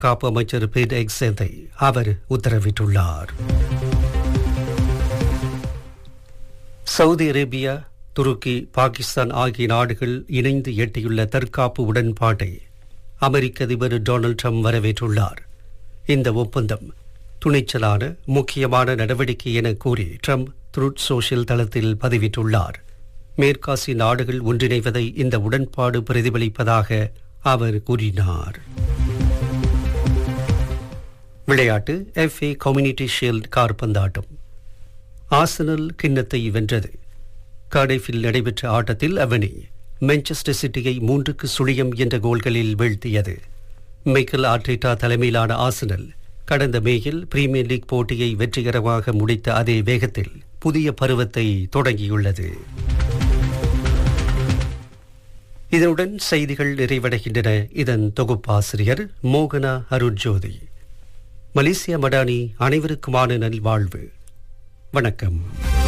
காப்பு அமைச்சர் பீட் எக்ஸேதை அவர் உத்தரவிட்டுள்ளார் சவுதி அரேபியா துருக்கி பாகிஸ்தான் ஆகிய நாடுகள் இணைந்து எட்டியுள்ள தற்காப்பு உடன்பாட்டை அமெரிக்க அதிபர் டொனால்ட் ட்ரம்ப் வரவேற்றுள்ளார் இந்த ஒப்பந்தம் துணிச்சலான முக்கியமான நடவடிக்கை என கூறி ட்ரம்ப் த்ரூட் சோஷியல் தளத்தில் பதிவிட்டுள்ளார் மேற்காசிய நாடுகள் ஒன்றிணைவதை இந்த உடன்பாடு பிரதிபலிப்பதாக அவர் கூறினார் விளையாட்டு எஃப்ஏ கம்யூனிட்டி ஷீல்ட் கார்பந்தாட்டம் ஆசனல் கிண்ணத்தை வென்றது கார்டைஃபில் நடைபெற்ற ஆட்டத்தில் அவனி மான்செஸ்டர் சிட்டியை மூன்றுக்கு சுழியம் என்ற கோல்களில் வீழ்த்தியது மைக்கேல் ஆர்டேட்டா தலைமையிலான ஆசனல் கடந்த மேயில் பிரீமியர் லீக் போட்டியை வெற்றிகரமாக முடித்த அதே வேகத்தில் புதிய பருவத்தை தொடங்கியுள்ளது இதனுடன் செய்திகள் நிறைவடைகின்றன இதன் தொகுப்பாசிரியர் மோகனா அருட்ஜோதி மலேசியா மடானி அனைவருக்குமான நல்வாழ்வு வணக்கம்